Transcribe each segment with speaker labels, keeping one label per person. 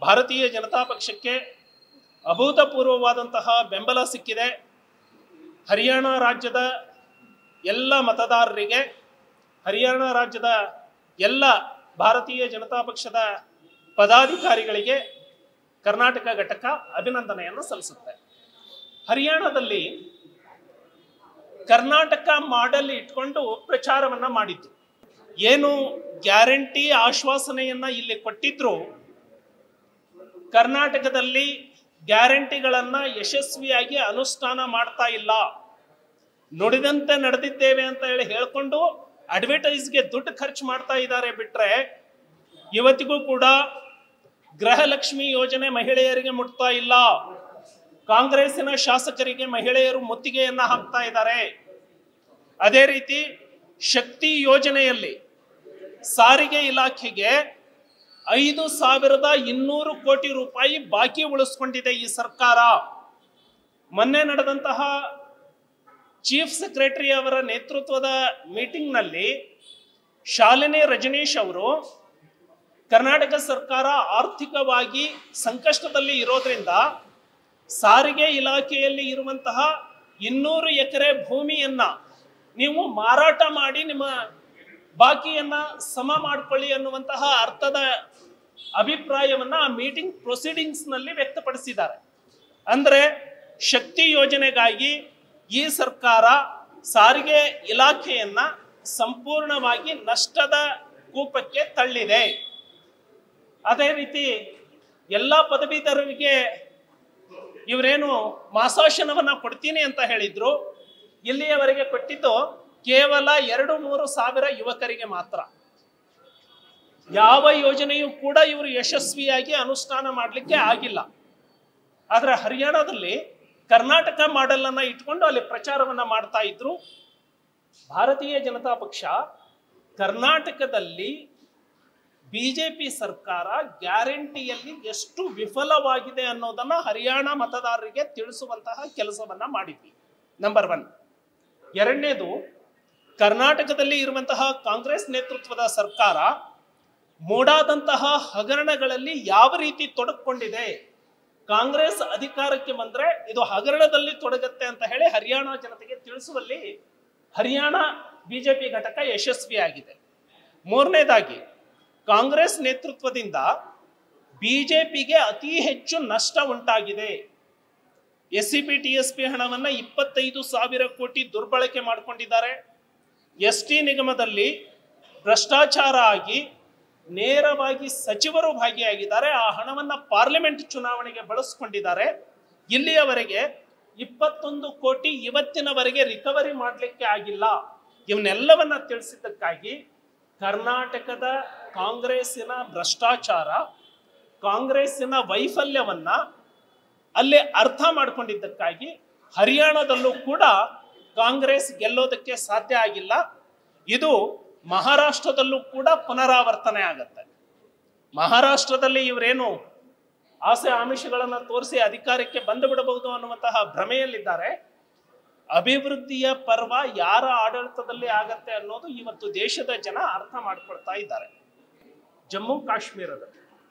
Speaker 1: ಭಾರತೀಯ ಜನತಾ ಪಕ್ಷಕ್ಕೆ ಅಭೂತಪೂರ್ವವಾದಂತಹ ಬೆಂಬಲ ಸಿಕ್ಕಿದೆ ಹರಿಯಾಣ ರಾಜ್ಯದ ಎಲ್ಲ ಮತದಾರರಿಗೆ ಹರಿಯಾಣ ರಾಜ್ಯದ ಎಲ್ಲ ಭಾರತೀಯ ಜನತಾ ಪಕ್ಷದ ಪದಾಧಿಕಾರಿಗಳಿಗೆ ಕರ್ನಾಟಕ ಘಟಕ ಅಭಿನಂದನೆಯನ್ನು ಸಲ್ಲಿಸುತ್ತೆ ಹರಿಯಾಣದಲ್ಲಿ ಕರ್ನಾಟಕ ಮಾಡೆಲ್ ಇಟ್ಕೊಂಡು ಪ್ರಚಾರವನ್ನ ಮಾಡಿದ್ದು ಏನು ಗ್ಯಾರಂಟಿ ಆಶ್ವಾಸನೆಯನ್ನ ಇಲ್ಲಿ ಕೊಟ್ಟಿದ್ರು ಕರ್ನಾಟಕದಲ್ಲಿ ಗ್ಯಾರಂಟಿಗಳನ್ನ ಯಶಸ್ವಿಯಾಗಿ ಅನುಷ್ಠಾನ ಮಾಡ್ತಾ ಇಲ್ಲ ನುಡಿದಂತೆ ನಡೆದಿದ್ದೇವೆ ಅಂತ ಹೇಳಿ ಹೇಳ್ಕೊಂಡು ಅಡ್ವರ್ಟೈಸ್ಗೆ ದುಡ್ಡು ಖರ್ಚು ಮಾಡ್ತಾ ಇದ್ದಾರೆ ಬಿಟ್ರೆ ಇವತ್ತಿಗೂ ಕೂಡ ಗೃಹಲಕ್ಷ್ಮಿ ಯೋಜನೆ ಮಹಿಳೆಯರಿಗೆ ಮುಟ್ತಾ ಇಲ್ಲ ಕಾಂಗ್ರೆಸ್ಸಿನ ಶಾಸಕರಿಗೆ ಮಹಿಳೆಯರು ಮುತ್ತಿಗೆಯನ್ನ ಹಾಕ್ತಾ ಇದ್ದಾರೆ ಅದೇ ರೀತಿ ಶಕ್ತಿ ಯೋಜನೆಯಲ್ಲಿ ಸಾರಿಗೆ ಇಲಾಖೆಗೆ ಐದು ಸಾವಿರದ ಇನ್ನೂರು ಕೋಟಿ ರೂಪಾಯಿ ಬಾಕಿ ಉಳಿಸ್ಕೊಂಡಿದೆ ಈ ಸರ್ಕಾರ ಮೊನ್ನೆ ನಡೆದಂತಹ ಚೀಫ್ ಸೆಕ್ರೆಟರಿ ಅವರ ನೇತೃತ್ವದ ಮೀಟಿಂಗ್ನಲ್ಲಿ ಶಾಲಿನಿ ರಜನೀಶ್ ಅವರು ಕರ್ನಾಟಕ ಸರ್ಕಾರ ಆರ್ಥಿಕವಾಗಿ ಸಂಕಷ್ಟದಲ್ಲಿ ಇರೋದ್ರಿಂದ ಸಾರಿಗೆ ಇಲಾಖೆಯಲ್ಲಿ ಇರುವಂತಹ ಇನ್ನೂರು ಎಕರೆ ಭೂಮಿಯನ್ನ ನೀವು ಮಾರಾಟ ಮಾಡಿ ನಿಮ್ಮ ಬಾಕಿಯನ್ನ ಸಮ ಮಾಡ್ಕೊಳ್ಳಿ ಅನ್ನುವಂತಹ ಅರ್ಥದ ಅಭಿಪ್ರಾಯವನ್ನ ಆ ಮೀಟಿಂಗ್ ಪ್ರೊಸೀಡಿಂಗ್ಸ್ ನಲ್ಲಿ ವ್ಯಕ್ತಪಡಿಸಿದ್ದಾರೆ ಅಂದ್ರೆ ಶಕ್ತಿ ಯೋಜನೆಗಾಗಿ ಈ ಸರ್ಕಾರ ಸಾರಿಗೆ ಇಲಾಖೆಯನ್ನ ಸಂಪೂರ್ಣವಾಗಿ ನಷ್ಟದ ಕೂಪಕ್ಕೆ ತಳ್ಳಿದೆ ಅದೇ ರೀತಿ ಎಲ್ಲ ಪದವೀಧರರಿಗೆ ಇವರೇನು ಮಾಸಾಶನವನ್ನ ಕೊಡ್ತೀನಿ ಅಂತ ಹೇಳಿದ್ರು ಇಲ್ಲಿಯವರೆಗೆ ಕೊಟ್ಟಿದ್ದು ಕೇವಲ ಎರಡು ಮೂರು ಸಾವಿರ ಯುವಕರಿಗೆ ಮಾತ್ರ ಯಾವ ಯೋಜನೆಯೂ ಕೂಡ ಇವರು ಯಶಸ್ವಿಯಾಗಿ ಅನುಷ್ಠಾನ ಮಾಡಲಿಕ್ಕೆ ಆಗಿಲ್ಲ ಆದ್ರೆ ಹರಿಯಾಣದಲ್ಲಿ ಕರ್ನಾಟಕ ಮಾಡೆಲ್ ಅನ್ನ ಇಟ್ಕೊಂಡು ಅಲ್ಲಿ ಪ್ರಚಾರವನ್ನ ಮಾಡ್ತಾ ಇದ್ರು ಭಾರತೀಯ ಜನತಾ ಪಕ್ಷ ಕರ್ನಾಟಕದಲ್ಲಿ ಬಿಜೆಪಿ ಸರ್ಕಾರ ಗ್ಯಾರಂಟಿಯಲ್ಲಿ ಎಷ್ಟು ವಿಫಲವಾಗಿದೆ ಅನ್ನೋದನ್ನ ಹರಿಯಾಣ ಮತದಾರರಿಗೆ ತಿಳಿಸುವಂತಹ ಕೆಲಸವನ್ನ ಮಾಡಿದ್ವಿ ನಂಬರ್ ಒನ್ ಎರಡನೇದು ಕರ್ನಾಟಕದಲ್ಲಿ ಇರುವಂತಹ ಕಾಂಗ್ರೆಸ್ ನೇತೃತ್ವದ ಸರ್ಕಾರ ಮೂಡಾದಂತಹ ಹಗರಣಗಳಲ್ಲಿ ಯಾವ ರೀತಿ ತೊಡಕೊಂಡಿದೆ ಕಾಂಗ್ರೆಸ್ ಅಧಿಕಾರಕ್ಕೆ ಬಂದ್ರೆ ಇದು ಹಗರಣದಲ್ಲಿ ತೊಡಗತ್ತೆ ಅಂತ ಹೇಳಿ ಹರಿಯಾಣ ಜನತೆಗೆ ತಿಳಿಸುವಲ್ಲಿ ಹರಿಯಾಣ ಬಿಜೆಪಿ ಘಟಕ ಯಶಸ್ವಿಯಾಗಿದೆ ಮೂರನೇದಾಗಿ ಕಾಂಗ್ರೆಸ್ ನೇತೃತ್ವದಿಂದ ಬಿಜೆಪಿಗೆ ಅತಿ ಹೆಚ್ಚು ನಷ್ಟ ಉಂಟಾಗಿದೆ S C P T S P ಹಣವನ್ನ ಇಪ್ಪತ್ತೈದು ಸಾವಿರ ಕೋಟಿ ದುರ್ಬಳಕೆ ಮಾಡಿಕೊಂಡಿದ್ದಾರೆ ಎಸ್ ಟಿ ನಿಗಮದಲ್ಲಿ ಭ್ರಷ್ಟಾಚಾರ ಆಗಿ ನೇರವಾಗಿ ಸಚಿವರು ಭಾಗಿಯಾಗಿದ್ದಾರೆ ಆ ಹಣವನ್ನ ಪಾರ್ಲಿಮೆಂಟ್ ಚುನಾವಣೆಗೆ ಬಳಸ್ಕೊಂಡಿದ್ದಾರೆ ಇಲ್ಲಿಯವರೆಗೆ ಇಪ್ಪತ್ತೊಂದು ಕೋಟಿ ಇವತ್ತಿನವರೆಗೆ ರಿಕವರಿ ಮಾಡಲಿಕ್ಕೆ ಆಗಿಲ್ಲ ಇವನ್ನೆಲ್ಲವನ್ನ ತಿಳಿಸಿದ್ದಕ್ಕಾಗಿ ಕರ್ನಾಟಕದ ಕಾಂಗ್ರೆಸ್ಸಿನ ಭ್ರಷ್ಟಾಚಾರ ಕಾಂಗ್ರೆಸ್ಸಿನ ವೈಫಲ್ಯವನ್ನ ಅಲ್ಲಿ ಅರ್ಥ ಮಾಡ್ಕೊಂಡಿದ್ದಕ್ಕಾಗಿ ಹರಿಯಾಣದಲ್ಲೂ ಕೂಡ ಕಾಂಗ್ರೆಸ್ ಗೆಲ್ಲೋದಕ್ಕೆ ಸಾಧ್ಯ ಆಗಿಲ್ಲ ಇದು ಮಹಾರಾಷ್ಟ್ರದಲ್ಲೂ ಕೂಡ ಪುನರಾವರ್ತನೆ ಆಗತ್ತೆ ಮಹಾರಾಷ್ಟ್ರದಲ್ಲಿ ಇವರೇನು ಆಸೆ ಆಮಿಷಗಳನ್ನು ತೋರಿಸಿ ಅಧಿಕಾರಕ್ಕೆ ಬಂದು ಬಿಡಬಹುದು ಅನ್ನುವಂತಹ ಭ್ರಮೆಯಲ್ಲಿದ್ದಾರೆ ಅಭಿವೃದ್ಧಿಯ ಪರ್ವ ಯಾರ ಆಡಳಿತದಲ್ಲಿ ಆಗತ್ತೆ ಅನ್ನೋದು ಇವತ್ತು ದೇಶದ ಜನ ಅರ್ಥ ಮಾಡ್ಕೊಳ್ತಾ ಇದ್ದಾರೆ ಜಮ್ಮು ಕಾಶ್ಮೀರದ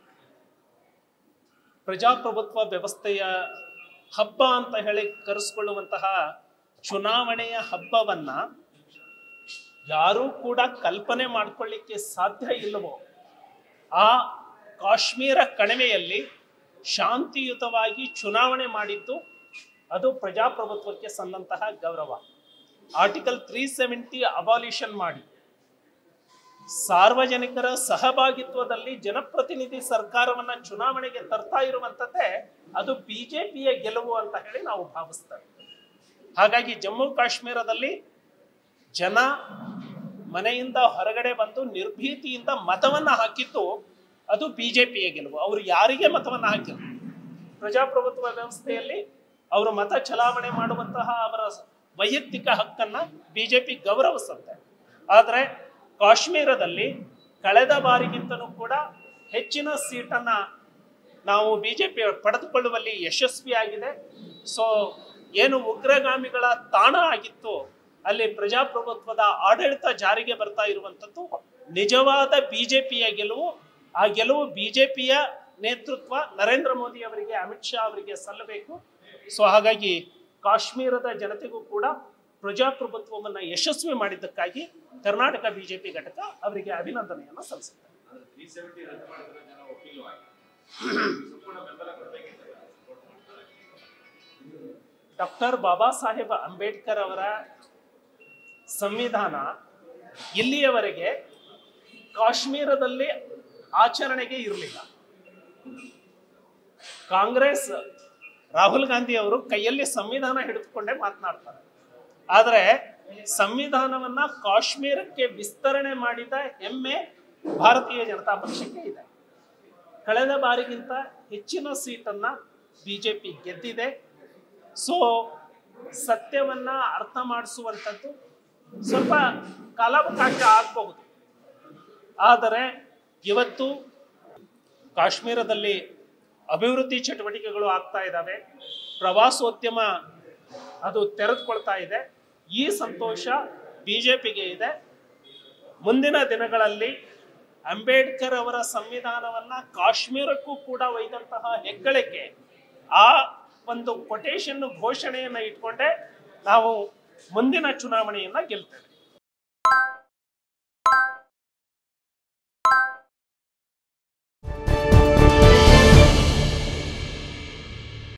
Speaker 1: ಪ್ರಜಾಪ್ರಭುತ್ವ ವ್ಯವಸ್ಥೆಯ ಹಬ್ಬ ಅಂತ ಹೇಳಿ ಕರೆಸ್ಕೊಳ್ಳುವಂತಹ ಚುನಾವಣೆಯ ಹಬ್ಬವನ್ನ ಯಾರೂ ಕೂಡ ಕಲ್ಪನೆ ಮಾಡ್ಕೊಳ್ಳಿಕ್ಕೆ ಸಾಧ್ಯ ಇಲ್ಲವೋ ಆ ಕಾಶ್ಮೀರ ಕಣಿವೆಯಲ್ಲಿ ಶಾಂತಿಯುತವಾಗಿ ಚುನಾವಣೆ ಮಾಡಿದ್ದು ಅದು ಪ್ರಜಾಪ್ರಭುತ್ವಕ್ಕೆ ಸಂದಂತಹ ಗೌರವ ಆರ್ಟಿಕಲ್ ತ್ರೀ ಸೆವೆಂಟಿ ಅಬಾಲಿಷನ್ ಮಾಡಿ ಸಾರ್ವಜನಿಕರ ಸಹಭಾಗಿತ್ವದಲ್ಲಿ ಜನಪ್ರತಿನಿಧಿ ಸರ್ಕಾರವನ್ನ ಚುನಾವಣೆಗೆ ತರ್ತಾ ಇರುವಂತದ್ದೇ ಅದು ಬಿಜೆಪಿಯ ಗೆಲುವು ಅಂತ ಹೇಳಿ ನಾವು ಭಾವಿಸ್ತೇವೆ ಹಾಗಾಗಿ ಜಮ್ಮು ಕಾಶ್ಮೀರದಲ್ಲಿ ಜನ ಮನೆಯಿಂದ ಹೊರಗಡೆ ಬಂದು ನಿರ್ಭೀತಿಯಿಂದ ಮತವನ್ನ ಹಾಕಿದ್ದು ಅದು ಬಿಜೆಪಿಯ ಗೆಲುವು ಅವರು ಯಾರಿಗೆ ಮತವನ್ನ ಹಾಕಿದ್ರು ಪ್ರಜಾಪ್ರಭುತ್ವ ವ್ಯವಸ್ಥೆಯಲ್ಲಿ ಅವರು ಮತ ಚಲಾವಣೆ ಮಾಡುವಂತಹ ಅವರ ವೈಯಕ್ತಿಕ ಹಕ್ಕನ್ನ ಬಿಜೆಪಿ ಗೌರವಿಸುತ್ತೆ ಆದರೆ ಕಾಶ್ಮೀರದಲ್ಲಿ ಕಳೆದ ಬಾರಿಗಿಂತಲೂ ಕೂಡ ಹೆಚ್ಚಿನ ಸೀಟನ್ನ ನಾವು ಬಿಜೆಪಿ ಪಡೆದುಕೊಳ್ಳುವಲ್ಲಿ ಯಶಸ್ವಿಯಾಗಿದೆ ಸೊ ಏನು ಉಗ್ರಗಾಮಿಗಳ ತಾಣ ಆಗಿತ್ತು ಅಲ್ಲಿ ಪ್ರಜಾಪ್ರಭುತ್ವದ ಆಡಳಿತ ಜಾರಿಗೆ ಬರ್ತಾ ಇರುವಂಥದ್ದು ನಿಜವಾದ ಬಿಜೆಪಿಯ ಗೆಲುವು ಆ ಗೆಲುವು ಬಿಜೆಪಿಯ ನೇತೃತ್ವ ನರೇಂದ್ರ ಮೋದಿ ಅವರಿಗೆ ಅಮಿತ್ ಶಾ ಅವರಿಗೆ ಸಲ್ಲಬೇಕು ಸೊ ಹಾಗಾಗಿ ಕಾಶ್ಮೀರದ ಜನತೆಗೂ ಕೂಡ ಪ್ರಜಾಪ್ರಭುತ್ವವನ್ನು ಯಶಸ್ವಿ ಮಾಡಿದ್ದಕ್ಕಾಗಿ ಕರ್ನಾಟಕ ಬಿಜೆಪಿ ಘಟಕ ಅವರಿಗೆ ಅಭಿನಂದನೆಯನ್ನು ಸಲ್ಲಿಸುತ್ತೆ
Speaker 2: ಅಂದ್ರೆ ತ್ರೀ ಸೆವೆಂಟಿ ರದ್ದು ಮಾಡಿದ್ರೆ ಜನ ಒಪ್ಪಿಲ್ವಾ ಸಂಪೂರ್ಣ ಬೆಂಬಲ ಕೊಡ್ಬೇಕಿತ್ತು ಸಪೋರ್ಟ್ ಮಾಡ್ತಾರೆ
Speaker 1: ಡಾಕ್ಟರ್ ಬಾಬಾ ಸಾಹೇಬ್ ಅಂಬೇಡ್ಕರ್ ಅವರ ಸಂವಿಧಾನ ಇಲ್ಲಿಯವರೆಗೆ ಕಾಶ್ಮೀರದಲ್ಲಿ ಆಚರಣೆಗೆ ಇರಲಿಲ್ಲ ಕಾಂಗ್ರೆಸ್ ರಾಹುಲ್ ಗಾಂಧಿ ಅವರು ಕೈಯಲ್ಲಿ ಸಂವಿಧಾನ ಹಿಡಿದುಕೊಂಡೇ ಮಾತನಾಡ್ತಾರೆ ಆದರೆ ಸಂವಿಧಾನವನ್ನ ಕಾಶ್ಮೀರಕ್ಕೆ ವಿಸ್ತರಣೆ ಮಾಡಿದ ಹೆಮ್ಮೆ ಭಾರತೀಯ ಜನತಾ ಪಕ್ಷಕ್ಕೆ ಇದೆ ಕಳೆದ ಬಾರಿಗಿಂತ ಹೆಚ್ಚಿನ ಸೀಟನ್ನ ಬಿಜೆಪಿ ಗೆದ್ದಿದೆ ಸೊ ಸತ್ಯವನ್ನ ಅರ್ಥ ಮಾಡಿಸುವಂಥದ್ದು ಸ್ವಲ್ಪ ಕಾಲಾವಕಾಶ ಆಗಬಹುದು ಆದರೆ ಇವತ್ತು ಕಾಶ್ಮೀರದಲ್ಲಿ ಅಭಿವೃದ್ಧಿ ಚಟುವಟಿಕೆಗಳು ಆಗ್ತಾ ಇದ್ದಾವೆ ಪ್ರವಾಸೋದ್ಯಮ ಅದು ತೆರೆದುಕೊಳ್ತಾ ಇದೆ ಈ ಸಂತೋಷ ಬಿಜೆಪಿಗೆ ಇದೆ ಮುಂದಿನ ದಿನಗಳಲ್ಲಿ ಅಂಬೇಡ್ಕರ್ ಅವರ ಸಂವಿಧಾನವನ್ನ ಕಾಶ್ಮೀರಕ್ಕೂ ಕೂಡ ಒಯ್ದಂತಹ ಹೆಗ್ಗಳಿಕೆ ಆ ಒಂದು ಕೊಟೇಶನ್ ಘೋಷಣೆಯನ್ನ ಇಟ್ಕೊಂಡೆ ನಾವು ಮುಂದಿನ ಚುನಾವಣೆಯನ್ನ ಗೆಲ್ತೇವೆ